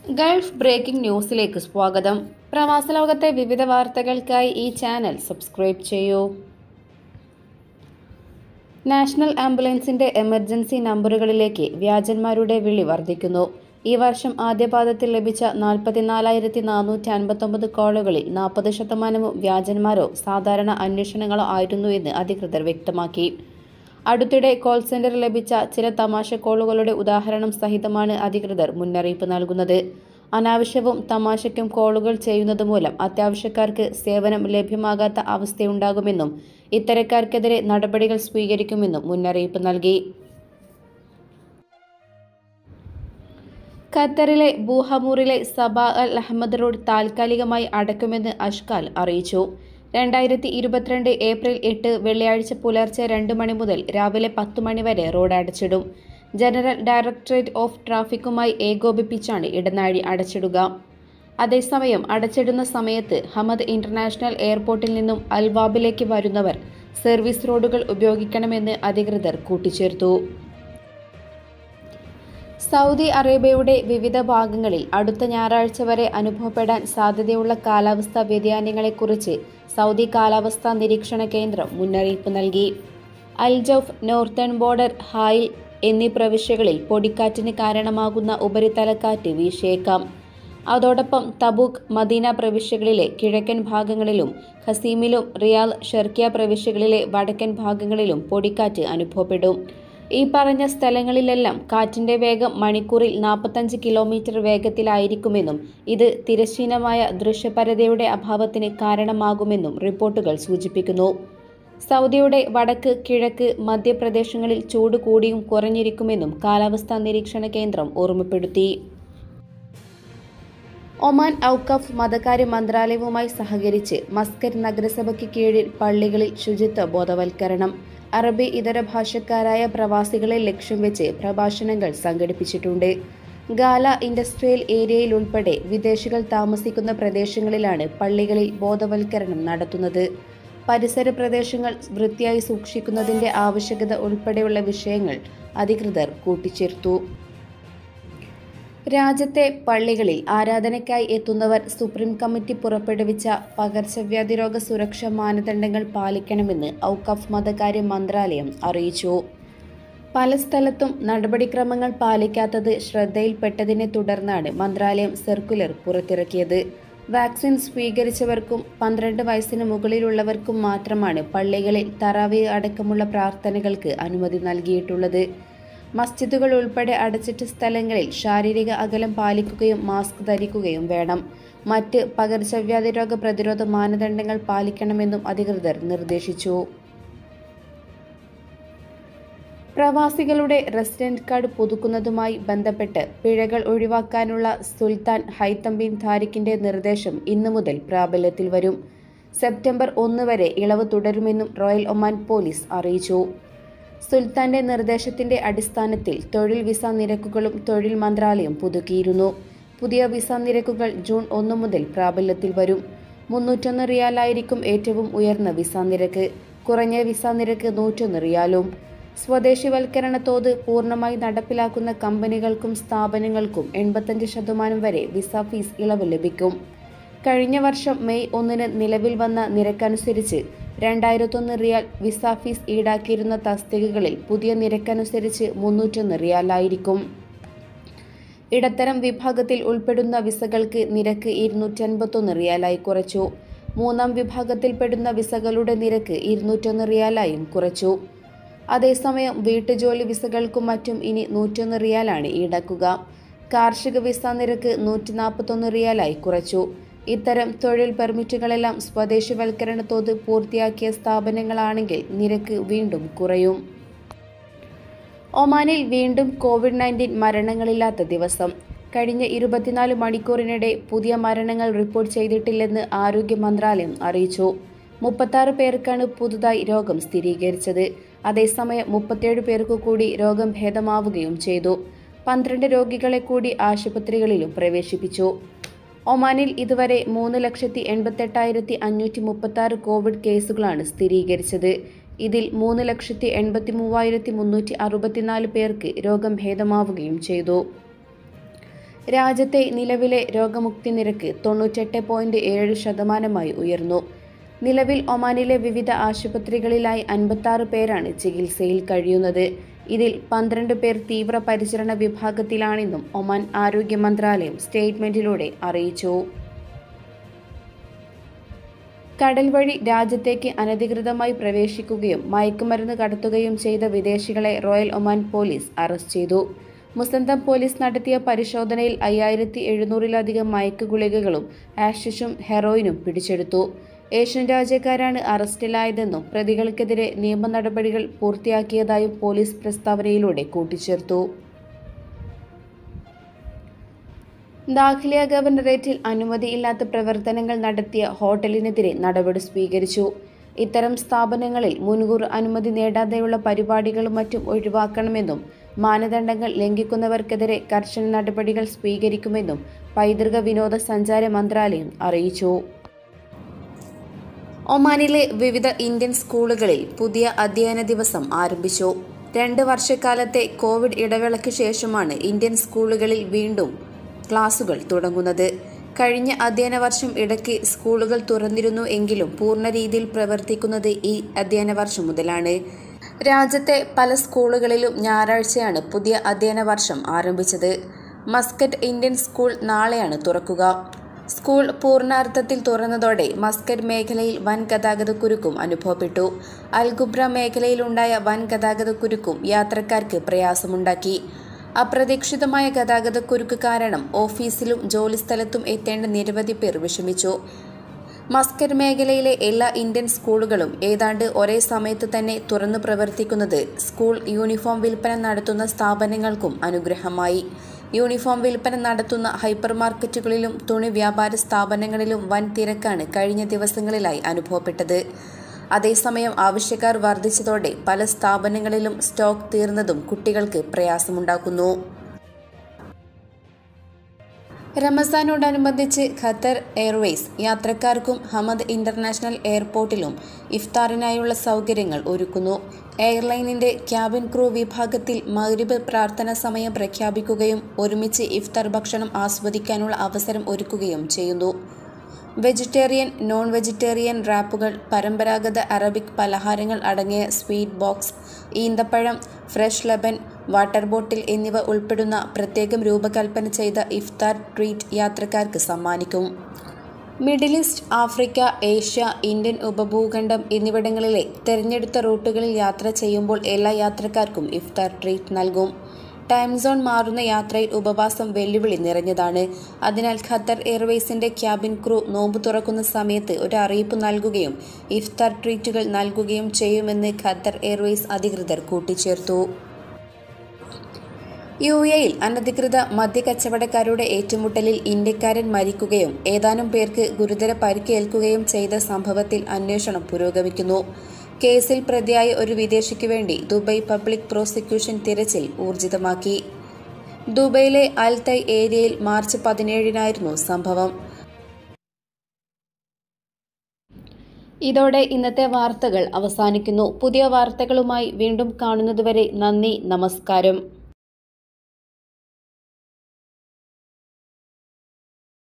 Gulf breaking ന്യൂസിലേക്ക് സ്വാഗതം പ്രവാസ ലോകത്തെ വിവിധ വാർത്തകൾക്കായി ഈ ചാനൽ സബ്സ്ക്രൈബ് ചെയ്യൂ നാഷണൽ ആംബുലൻസിന്റെ എമർജൻസി നമ്പറുകളിലേക്ക് വ്യാജന്മാരുടെ വിളി വർദ്ധിക്കുന്നു ഈ വർഷം ആദ്യപാദത്തിൽ ലഭിച്ച നാൽപ്പത്തിനാലായിരത്തി നാനൂറ്റി അൻപത്തൊമ്പത് കോളുകളിൽ നാൽപ്പത് ശതമാനവും വ്യാജന്മാരോ സാധാരണ അന്വേഷണങ്ങളോ ആയിരുന്നു എന്ന് അധികൃതർ വ്യക്തമാക്കി അടുത്തിടെ കോൾ സെന്റർ ലഭിച്ച ചില തമാശ കോളുകളുടെ ഉദാഹരണം സഹിതമാണ് അധികൃതർ മുന്നറിയിപ്പ് നൽകുന്നത് അനാവശ്യവും തമാശയ്ക്കും കോളുകൾ ചെയ്യുന്നത് മൂലം അത്യാവശ്യക്കാർക്ക് സേവനം ലഭ്യമാകാത്ത അവസ്ഥയുണ്ടാകുമെന്നും ഇത്തരക്കാർക്കെതിരെ നടപടികൾ സ്വീകരിക്കുമെന്നും മുന്നറിയിപ്പ് നൽകി ഖത്തറിലെ ബൂഹമൂറിലെ സബ അൽ അഹമ്മദ് റോഡ് താൽക്കാലികമായി അടയ്ക്കുമെന്ന് അഷ്കാൽ അറിയിച്ചു രണ്ടായിരത്തി ഇരുപത്തിരണ്ട് ഏപ്രിൽ എട്ട് വെള്ളിയാഴ്ച പുലർച്ചെ രണ്ട് മണി മുതൽ രാവിലെ പത്ത് മണി വരെ റോഡ് അടച്ചിടും ജനറൽ ഡയറക്ടറേറ്റ് ഓഫ് ട്രാഫിക്കുമായി ഏകോപിപ്പിച്ചാണ് ഇടനാഴി അടച്ചിടുക അതേസമയം അടച്ചിടുന്ന സമയത്ത് ഹമദ് ഇന്റർനാഷണൽ എയർപോർട്ടിൽ നിന്നും അൽവാബിലേക്ക് വരുന്നവർ സർവീസ് റോഡുകൾ ഉപയോഗിക്കണമെന്ന് അധികൃതർ കൂട്ടിച്ചേർത്തു സൗദി അറേബ്യയുടെ വിവിധ ഭാഗങ്ങളിൽ അടുത്ത ഞായറാഴ്ച വരെ അനുഭവപ്പെടാൻ സാധ്യതയുള്ള കാലാവസ്ഥാ വ്യതിയാനങ്ങളെക്കുറിച്ച് സൗദി കാലാവസ്ഥാ നിരീക്ഷണ കേന്ദ്രം മുന്നറിയിപ്പ് നൽകി അൽജൌഫ് നോർത്തേൺ ബോർഡർ ഹായിൽ എന്നീ പ്രവിശ്യകളിൽ പൊടിക്കാറ്റിന് കാരണമാകുന്ന ഉപരിതലക്കാറ്റ് വീശിയേക്കാം അതോടൊപ്പം തബൂക്ക് മദീന പ്രവിശ്യകളിലെ കിഴക്കൻ ഭാഗങ്ങളിലും ഖസീമിലും റിയാൽ ഷെർക്കിയ പ്രവിശ്യകളിലെ വടക്കൻ ഭാഗങ്ങളിലും പൊടിക്കാറ്റ് അനുഭവപ്പെടും ഈ പറഞ്ഞ സ്ഥലങ്ങളിലെല്ലാം കാറ്റിന്റെ വേഗം മണിക്കൂറിൽ നാൽപ്പത്തഞ്ച് കിലോമീറ്റർ വേഗത്തിലായിരിക്കുമെന്നും ഇത് തിരശ്ചീനമായ ദൃശ്യപരതയുടെ അഭാവത്തിന് കാരണമാകുമെന്നും റിപ്പോർട്ടുകൾ സൂചിപ്പിക്കുന്നു സൗദിയുടെ വടക്ക് കിഴക്ക് മധ്യപ്രദേശങ്ങളിൽ ചൂട് കൂടിയും കുറഞ്ഞിരിക്കുമെന്നും കാലാവസ്ഥാ നിരീക്ഷണ കേന്ദ്രം ഓർമ്മപ്പെടുത്തി ഒമാൻ ഔക്കഫ് മതകാര്യ മന്ത്രാലയവുമായി സഹകരിച്ച് മസ്കറ്റ് നഗരസഭയ്ക്ക് കീഴിൽ പള്ളികളിൽ ശുചിത്വ ബോധവൽക്കരണം അറബി ഇതര ഭാഷക്കാരായ പ്രവാസികളെ ലക്ഷ്യം വെച്ച് പ്രഭാഷണങ്ങൾ സംഘടിപ്പിച്ചിട്ടുണ്ട് ഗാല ഇൻഡസ്ട്രിയൽ ഏരിയയിൽ ഉൾപ്പെടെ വിദേശികൾ താമസിക്കുന്ന പ്രദേശങ്ങളിലാണ് പള്ളികളിൽ ബോധവൽക്കരണം നടത്തുന്നത് പരിസര പ്രദേശങ്ങൾ വൃത്തിയായി സൂക്ഷിക്കുന്നതിന്റെ ആവശ്യകത ഉൾപ്പെടെയുള്ള വിഷയങ്ങൾ അധികൃതർ കൂട്ടിച്ചേർത്തു രാജ്യത്തെ പള്ളികളിൽ ആരാധനയ്ക്കായി എത്തുന്നവർ സുപ്രീം കമ്മിറ്റി പുറപ്പെടുവിച്ച പകർച്ചവ്യാധി രോഗ സുരക്ഷാ മാനദണ്ഡങ്ങൾ പാലിക്കണമെന്ന് ഔക്കഫ് മതകാര്യ മന്ത്രാലയം അറിയിച്ചു പല സ്ഥലത്തും നടപടിക്രമങ്ങൾ പാലിക്കാത്തത് ശ്രദ്ധയിൽപ്പെട്ടതിനെ തുടർന്നാണ് മന്ത്രാലയം സർക്കുലർ പുറത്തിറക്കിയത് വാക്സിൻ സ്വീകരിച്ചവർക്കും പന്ത്രണ്ട് വയസ്സിന് മുകളിലുള്ളവർക്കും മാത്രമാണ് പള്ളികളിൽ തറാവി അടക്കമുള്ള പ്രാർത്ഥനകൾക്ക് അനുമതി നൽകിയിട്ടുള്ളത് മസ്ജിദുകൾ ഉൾപ്പെടെ അടച്ചിട്ട സ്ഥലങ്ങളിൽ ശാരീരിക അകലം പാലിക്കുകയും മാസ്ക് ധരിക്കുകയും വേണം മറ്റ് പകർച്ചവ്യാധി രോഗ പ്രതിരോധ മാനദണ്ഡങ്ങൾ പാലിക്കണമെന്നും അധികൃതർ നിർദ്ദേശിച്ചു പ്രവാസികളുടെ റെസിഡന്റ് കാർഡ് പുതുക്കുന്നതുമായി ബന്ധപ്പെട്ട് പിഴകൾ ഒഴിവാക്കാനുള്ള സുൽത്താൻ ഹൈത്തം ബിൻ താരിഖിന്റെ നിർദ്ദേശം ഇന്നു മുതൽ പ്രാബല്യത്തിൽ വരും സെപ്റ്റംബർ ഒന്ന് വരെ ഇളവ് തുടരുമെന്നും റോയൽ ഒമാൻ പോലീസ് അറിയിച്ചു സുൽത്താന്റെ നിർദ്ദേശത്തിന്റെ അടിസ്ഥാനത്തിൽ തൊഴിൽ വിസ നിരക്കുകളും തൊഴിൽ മന്ത്രാലയം പുതുക്കിയിരുന്നു പുതിയ വിസ നിരക്കുകൾ ജൂൺ ഒന്ന് മുതൽ പ്രാബല്യത്തിൽ വരും മുന്നൂറ്റൊന്ന് റിയാലായിരിക്കും ഏറ്റവും ഉയർന്ന വിസ നിരക്ക് കുറഞ്ഞ വിസ നിരക്ക് നൂറ്റൊന്ന് റിയാലും സ്വദേശിവൽക്കരണ തോത് പൂർണ്ണമായി നടപ്പിലാക്കുന്ന കമ്പനികൾക്കും സ്ഥാപനങ്ങൾക്കും എൺപത്തഞ്ച് ശതമാനം വരെ വിസ ഫീസ് ഇളവ് ലഭിക്കും കഴിഞ്ഞ വർഷം മെയ് ഒന്നിന് നിലവിൽ വന്ന നിരക്കനുസരിച്ച് രണ്ടായിരത്തൊന്ന് റിയാൽ വിസ ഫീസ് ഈടാക്കിയിരുന്ന തസ്തികകളിൽ പുതിയ നിരക്കനുസരിച്ച് മുന്നൂറ്റൊന്ന് റിയാലായിരിക്കും ഇടത്തരം വിഭാഗത്തിൽ ഉൾപ്പെടുന്ന വിസകൾക്ക് നിരക്ക് ഇരുന്നൂറ്റൻപത്തൊന്ന് റിയാലായി കുറച്ചു മൂന്നാം വിഭാഗത്തിൽപ്പെടുന്ന വിസകളുടെ നിരക്ക് ഇരുന്നൂറ്റൊന്ന് റിയാലായും കുറച്ചു അതേസമയം വീട്ടുജോലി വിസകൾക്കും മറ്റും ഇനി നൂറ്റൊന്ന് റിയാലാണ് ഈടാക്കുക കാർഷിക വിസ നിരക്ക് നൂറ്റി നാൽപ്പത്തൊന്ന് റിയാലായി കുറച്ചു ഇത്തരം തൊഴിൽ പെർമിറ്റുകളെല്ലാം സ്വദേശിവൽക്കരണ തോത് പൂർത്തിയാക്കിയ സ്ഥാപനങ്ങളാണെങ്കിൽ നിരക്ക് വീണ്ടും കുറയും ഒമാനിൽ വീണ്ടും കോവിഡ് നയൻറ്റീൻ മരണങ്ങളില്ലാത്ത ദിവസം കഴിഞ്ഞ ഇരുപത്തിനാല് മണിക്കൂറിനിടെ പുതിയ മരണങ്ങൾ റിപ്പോർട്ട് ചെയ്തിട്ടില്ലെന്ന് ആരോഗ്യ മന്ത്രാലയം അറിയിച്ചു മുപ്പത്താറ് പേർക്കാണ് പുതുതായി രോഗം സ്ഥിരീകരിച്ചത് അതേസമയം മുപ്പത്തിയേഴ് പേർക്കു കൂടി രോഗം ഭേദമാവുകയും ചെയ്തു പന്ത്രണ്ട് രോഗികളെ കൂടി ആശുപത്രികളിലും പ്രവേശിപ്പിച്ചു ഒമാനിൽ ഇതുവരെ മൂന്ന് ലക്ഷത്തി എൺപത്തെട്ടായിരത്തി അഞ്ഞൂറ്റി മുപ്പത്തി ആറ് കോവിഡ് കേസുകളാണ് സ്ഥിരീകരിച്ചത് ഇതിൽ മൂന്ന് ലക്ഷത്തി എൺപത്തി മൂവായിരത്തി മുന്നൂറ്റി അറുപത്തിനാല് പേർക്ക് രോഗം ഭേദമാവുകയും ചെയ്തു രാജ്യത്തെ നിലവിലെ രോഗമുക്തി നിരക്ക് തൊണ്ണൂറ്റെട്ട് പോയിന്റ് ഏഴ് ശതമാനമായി ഉയർന്നു നിലവിൽ ഒമാനിലെ വിവിധ ആശുപത്രികളിലായി അൻപത്താറ് പേരാണ് ചികിത്സയിൽ കഴിയുന്നത് ഇതിൽ പന്ത്രണ്ട് പേർ തീവ്രപരിചരണ വിഭാഗത്തിലാണെന്നും ഒമാൻ ആരോഗ്യ മന്ത്രാലയം സ്റ്റേറ്റ്മെന്റിലൂടെ അറിയിച്ചു കടൽ വഴി രാജ്യത്തേക്ക് അനധികൃതമായി പ്രവേശിക്കുകയും മയക്കുമരുന്ന് കടത്തുകയും ചെയ്ത വിദേശികളെ റോയൽ ഒമാൻ പോലീസ് അറസ്റ്റ് ചെയ്തു മുസന്തം പോലീസ് നടത്തിയ പരിശോധനയിൽ അയ്യായിരത്തി എഴുന്നൂറിലധികം മയക്ക് ഗുളികകളും ആഷിഷും ഹെറോയിനും പിടിച്ചെടുത്തു ഏഷ്യൻ രാജ്യക്കാരാണ് അറസ്റ്റിലായതെന്നും പ്രതികൾക്കെതിരെ നിയമ നടപടികൾ പൂർത്തിയാക്കിയതായും പോലീസ് പ്രസ്താവനയിലൂടെ കൂട്ടിച്ചേർത്തു ദാഖിലിയ ഗവർണറേറ്റിൽ അനുമതിയില്ലാത്ത പ്രവർത്തനങ്ങൾ നടത്തിയ ഹോട്ടലിനെതിരെ നടപടി സ്വീകരിച്ചു ഇത്തരം സ്ഥാപനങ്ങളിൽ മുൻകൂർ അനുമതി നേടാതെയുള്ള പരിപാടികളും മറ്റും ഒഴിവാക്കണമെന്നും മാനദണ്ഡങ്ങൾ ലംഘിക്കുന്നവർക്കെതിരെ കർശന നടപടികൾ സ്വീകരിക്കുമെന്നും പൈതൃക വിനോദസഞ്ചാര മന്ത്രാലയം അറിയിച്ചു ഒമാനിലെ വിവിധ ഇന്ത്യൻ സ്കൂളുകളിൽ പുതിയ അധ്യയന ദിവസം ആരംഭിച്ചു രണ്ട് വർഷക്കാലത്തെ കോവിഡ് ഇടവേളയ്ക്ക് ശേഷമാണ് ഇന്ത്യൻ സ്കൂളുകളിൽ വീണ്ടും ക്ലാസുകൾ തുടങ്ങുന്നത് കഴിഞ്ഞ അധ്യയന വർഷം ഇടയ്ക്ക് സ്കൂളുകൾ തുറന്നിരുന്നു എങ്കിലും പൂർണ്ണ രീതിയിൽ പ്രവർത്തിക്കുന്നത് ഈ അധ്യയന വർഷം മുതലാണ് രാജ്യത്തെ പല സ്കൂളുകളിലും ഞായറാഴ്ചയാണ് പുതിയ അധ്യയന വർഷം ആരംഭിച്ചത് മസ്കറ്റ് ഇന്ത്യൻ സ്കൂൾ നാളെയാണ് തുറക്കുക സ്കൂൾ പൂർണ്ണാർത്ഥത്തിൽ തുറന്നതോടെ മസ്കറ്റ് മേഖലയിൽ വൻ ഗതാഗതക്കുരുക്കും അനുഭവപ്പെട്ടു അൽഗുബ്ര മേഖലയിലുണ്ടായ വൻ ഗതാഗതക്കുരുക്കും യാത്രക്കാർക്ക് പ്രയാസമുണ്ടാക്കി അപ്രതീക്ഷിതമായ ഗതാഗതക്കുരുക്ക് കാരണം ഓഫീസിലും ജോലിസ്ഥലത്തും എത്തേണ്ട നിരവധി പേർ വിഷമിച്ചു മസ്കറ്റ് മേഖലയിലെ എല്ലാ ഇന്ത്യൻ സ്കൂളുകളും ഏതാണ്ട് ഒരേ സമയത്ത് തന്നെ തുറന്നു പ്രവർത്തിക്കുന്നത് സ്കൂൾ യൂണിഫോം വിൽപ്പന നടത്തുന്ന സ്ഥാപനങ്ങൾക്കും അനുഗ്രഹമായി യൂണിഫോം വിൽപ്പന നടത്തുന്ന ഹൈപ്പർ മാർക്കറ്റുകളിലും തുണി വ്യാപാര സ്ഥാപനങ്ങളിലും വൻ തിരക്കാണ് കഴിഞ്ഞ ദിവസങ്ങളിലായി അനുഭവപ്പെട്ടത് അതേസമയം ആവശ്യക്കാർ വർദ്ധിച്ചതോടെ പല സ്ഥാപനങ്ങളിലും സ്റ്റോക്ക് തീർന്നതും കുട്ടികൾക്ക് പ്രയാസമുണ്ടാക്കുന്നു റമസാനോടനുബന്ധിച്ച് ഖത്തർ എയർവേസ് യാത്രക്കാർക്കും ഹമദ് ഇന്റർനാഷണൽ എയർപോർട്ടിലും ഇഫ്താറിനായുള്ള സൗകര്യങ്ങൾ ഒരുക്കുന്നു എയർലൈനിന്റെ ക്യാബിൻ ക്രൂ വിഭാഗത്തിൽ മഗ്രിബ് പ്രാർത്ഥന സമയം പ്രഖ്യാപിക്കുകയും ഒരുമിച്ച് ഇഫ്താർ ഭക്ഷണം ആസ്വദിക്കാനുള്ള അവസരം ഒരുക്കുകയും ചെയ്യുന്നു വെജിറ്റേറിയൻ നോൺ വെജിറ്റേറിയൻ റാപ്പുകൾ പരമ്പരാഗത അറബിക് പലഹാരങ്ങൾ അടങ്ങിയ സ്വീറ്റ് ബോക്സ് ഈന്തപ്പഴം ഫ്രഷ് ലെബൻ വാട്ടർ ബോട്ടിൽ എന്നിവ ഉൾപ്പെടുന്ന പ്രത്യേകം രൂപകൽപ്പന ചെയ്ത ഇഫ്താർ ട്രീറ്റ് യാത്രക്കാർക്ക് സമ്മാനിക്കും middle east Africa Asia Indian ഉപഭൂഖണ്ഡം എന്നിവിടങ്ങളിലെ തെരഞ്ഞെടുത്ത റൂട്ടുകളിൽ യാത്ര ചെയ്യുമ്പോൾ എല്ലാ യാത്രക്കാർക്കും ഇഫ്താർ ട്രീറ്റ് നൽകും ടൈം സോൺ മാറുന്ന യാത്രയിൽ ഉപവാസം വെല്ലുവിളി നിറഞ്ഞതാണ് അതിനാൽ ഖത്തർ എയർവേസിന്റെ ക്യാബിൻ ക്രൂ നോമ്പ് തുറക്കുന്ന സമയത്ത് ഒരു അറിയിപ്പ് നൽകുകയും ഇഫ്താർ ട്രീറ്റുകൾ നൽകുകയും ചെയ്യുമെന്ന് ഖത്തർ എയർവേസ് അധികൃതർ കൂട്ടിച്ചേർത്തു യു എയിൽ അനധികൃത മദ്യക്കച്ചവടക്കാരുടെ ഏറ്റുമുട്ടലിൽ ഇന്ത്യക്കാരൻ മരിക്കുകയും ഏതാനും പേർക്ക് ഗുരുതര പരിക്കേൽക്കുകയും ചെയ്ത സംഭവത്തിൽ അന്വേഷണം പുരോഗമിക്കുന്നു കേസിൽ പ്രതിയായ ഒരു വിദേശിക്ക് വേണ്ടി ദുബൈ പബ്ലിക് പ്രോസിക്യൂഷൻ തിരച്ചിൽ ഊർജിതമാക്കി ദുബൈയിലെ അൽതൈ ഏരിയയിൽ മാർച്ച് പതിനേഴിനായിരുന്നു സംഭവം ഇതോടെ ഇന്നത്തെ വാർത്തകൾ അവസാനിക്കുന്നു പുതിയ വാർത്തകളുമായി വീണ്ടും കാണുന്നതുവരെ നന്ദി നമസ്കാരം